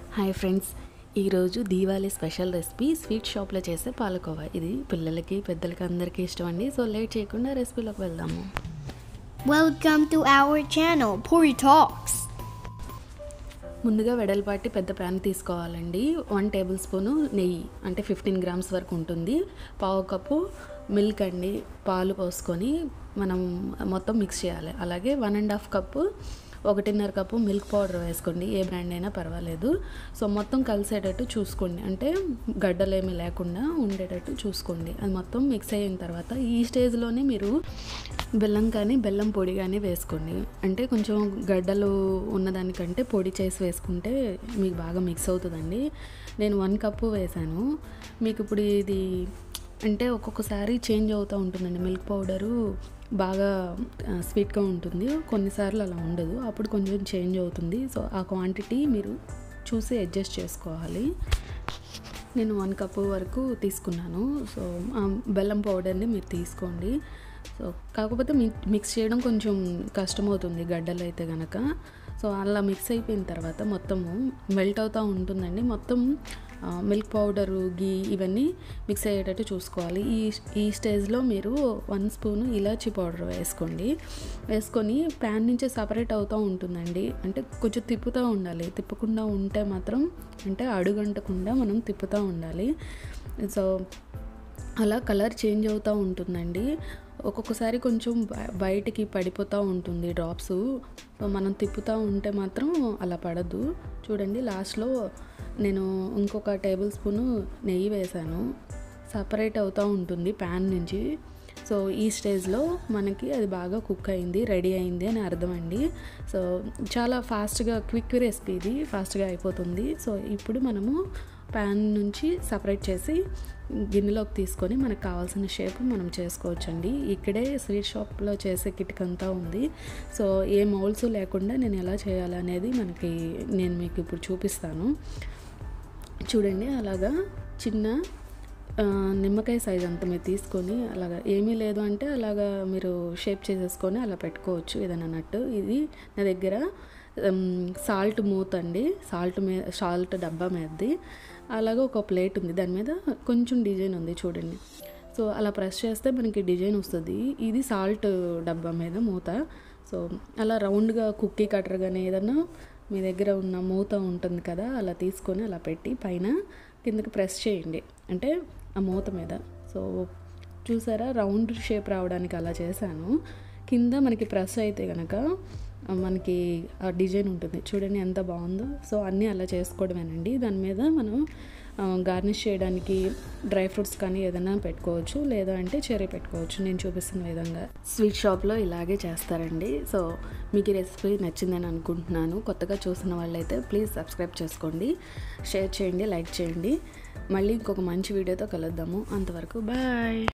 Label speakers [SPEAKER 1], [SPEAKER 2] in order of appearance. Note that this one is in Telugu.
[SPEAKER 1] హాయ్ ఫ్రెండ్స్ ఈరోజు దీవాళీ స్పెషల్ రెసిపీ స్వీట్ షాప్లో చేసే పాలకోవా ఇది పిల్లలకి పెద్దలకి అందరికీ ఇష్టం అండి సో లేట్ చేయకుండా రెసిపీలోకి వెళ్దాము
[SPEAKER 2] Welcome to our channel, Puri Talks.
[SPEAKER 1] ముందుగా వెడల్పాటి పెద్ద ప్యాన్ తీసుకోవాలండి వన్ టేబుల్ స్పూను నెయ్యి అంటే ఫిఫ్టీన్ గ్రామ్స్ వరకు ఉంటుంది పావు కప్పు మిల్క్ అండి పాలు పోసుకొని మనం మొత్తం మిక్స్ చేయాలి అలాగే వన్ అండ్ హాఫ్ కప్పు ఒకటిన్నర కప్పు మిల్క్ పౌడర్ వేసుకోండి ఏ బ్రాండ్ అయినా పర్వాలేదు సో మొత్తం కలిసేటట్టు చూసుకోండి అంటే గడ్డలు ఏమీ లేకుండా ఉండేటట్టు చూసుకోండి అది మొత్తం మిక్స్ అయిన తర్వాత ఈ స్టేజ్లోనే మీరు బెల్లం కానీ బెల్లం పొడి కానీ వేసుకోండి అంటే కొంచెం గడ్డలు ఉన్నదానికంటే పొడి చేసి వేసుకుంటే మీకు బాగా మిక్స్ అవుతుందండి నేను వన్ కప్పు వేసాను మీకు ఇప్పుడు ఇది అంటే ఒక్కొక్కసారి చేంజ్ అవుతూ ఉంటుందండి మిల్క్ పౌడరు బాగా ఆ, స్వీట్గా ఉంటుంది కొన్నిసార్లు అలా ఉండదు అప్పుడు కొంచెం చేంజ్ అవుతుంది సో ఆ క్వాంటిటీ మీరు చూసి అడ్జస్ట్ చేసుకోవాలి నేను వన్ కప్ వరకు తీసుకున్నాను సో ఆ బెల్లం పౌడర్ని మీరు తీసుకోండి సో కాకపోతే మీ మిక్స్ చేయడం కొంచెం కష్టమవుతుంది గడ్డలు అయితే కనుక సో అలా మిక్స్ అయిపోయిన తర్వాత మొత్తము మెల్ట్ అవుతూ ఉంటుందండి మొత్తం ఆ, మిల్క్ పౌడరు గీ ఇవన్నీ మిక్స్ అయ్యేటట్టు చూసుకోవాలి ఈ ఈ స్టేజ్లో మీరు వన్ స్పూన్ ఇలాచీ పౌడర్ వేసుకోండి వేసుకొని ప్యాన్ నుంచి సపరేట్ అవుతూ ఉంటుందండి అంటే కొంచెం తిప్పుతూ ఉండాలి తిప్పకుండా ఉంటే మాత్రం అంటే అడుగంటకుండా మనం తిప్పుతూ ఉండాలి సో అలా కలర్ చేంజ్ అవుతూ ఉంటుందండి ఒక్కొక్కసారి కొంచెం బ- బయటికి పడిపోతూ ఉంటుంది డ్రాప్స్ సో మనం తిప్పుతూ ఉంటే మాత్రం అలా పడదు చూడండి లాస్ట్లో నేను ఇంకొక టేబుల్ స్పూను నెయ్యి వేశాను సపరేట్ అవుతూ ఉంటుంది ప్యాన్ నుంచి సో ఈ స్టేజ్లో మనకి అది బాగా కుక్ అయింది రెడీ అయింది అని అర్థం అండి సో చాలా ఫాస్ట్గా క్విక్ రెసిపీ ఇది ఫాస్ట్గా అయిపోతుంది సో ఇప్పుడు మనము ప్యాన్ నుంచి సపరేట్ చేసి గిన్నెలోకి తీసుకొని మనకు కావాల్సిన షేప్ మనం చేసుకోవచ్చండి ఇక్కడే స్వీట్ షాప్లో చేసే కిట్ అంతా ఉంది సో ఏ మౌల్స్ లేకుండా నేను ఎలా చేయాలనేది మనకి నేను మీకు ఇప్పుడు చూపిస్తాను చూడండి అలాగా చిన్న ఆ, నిమ్మకాయ సైజ్ అంత మీరు తీసుకొని అలాగా ఏమీ లేదు అంటే అలాగా మీరు షేప్ చేసేసుకొని అలా పెట్టుకోవచ్చు ఏదైనా నట్టు ఇది నా దగ్గర సాల్ట్ మూత అండి సాల్ట్ మీద సాల్ట్ డబ్బా మీదది అలాగే ఒక ప్లేట్ ఉంది దాని మీద కొంచెం డిజైన్ ఉంది చూడండి సో అలా ప్రెస్ చేస్తే మనకి డిజైన్ వస్తుంది ఇది సాల్ట్ డబ్బా మీద మూత సో అలా రౌండ్గా కుక్కీ కటర్ కానీ ఏదన్నా మీ దగ్గర ఉన్న మూత ఉంటుంది కదా అలా తీసుకొని అలా పెట్టి పైన కిందకి ప్రెస్ చేయండి అంటే ఆ మూత మీద సో చూసారా రౌండ్ షేప్ రావడానికి అలా చేశాను కింద మనకి ప్రెస్ అయితే కనుక ఆ, మనకి ఆ డిజైన్ ఉంటుంది చూడండి ఎంత బాగుందో సో అన్నీ అలా చేసుకోవడమేనండి దాని మీద మనం గార్నిష్ చేయడానికి డ్రై ఫ్రూట్స్ కానీ ఏదైనా పెట్టుకోవచ్చు లేదా అంటే చెర్రీ పెట్టుకోవచ్చు నేను చూపిస్తున్న విధంగా స్వీట్ షాప్లో ఇలాగే చేస్తారండి సో మీకు ఈ రెసిపీ నచ్చిందని అనుకుంటున్నాను కొత్తగా చూసిన వాళ్ళైతే ప్లీజ్ సబ్స్క్రైబ్ చేసుకోండి షేర్ చేయండి లైక్ చేయండి మళ్ళీ ఇంకొక మంచి వీడియోతో కలుద్దాము అంతవరకు బాయ్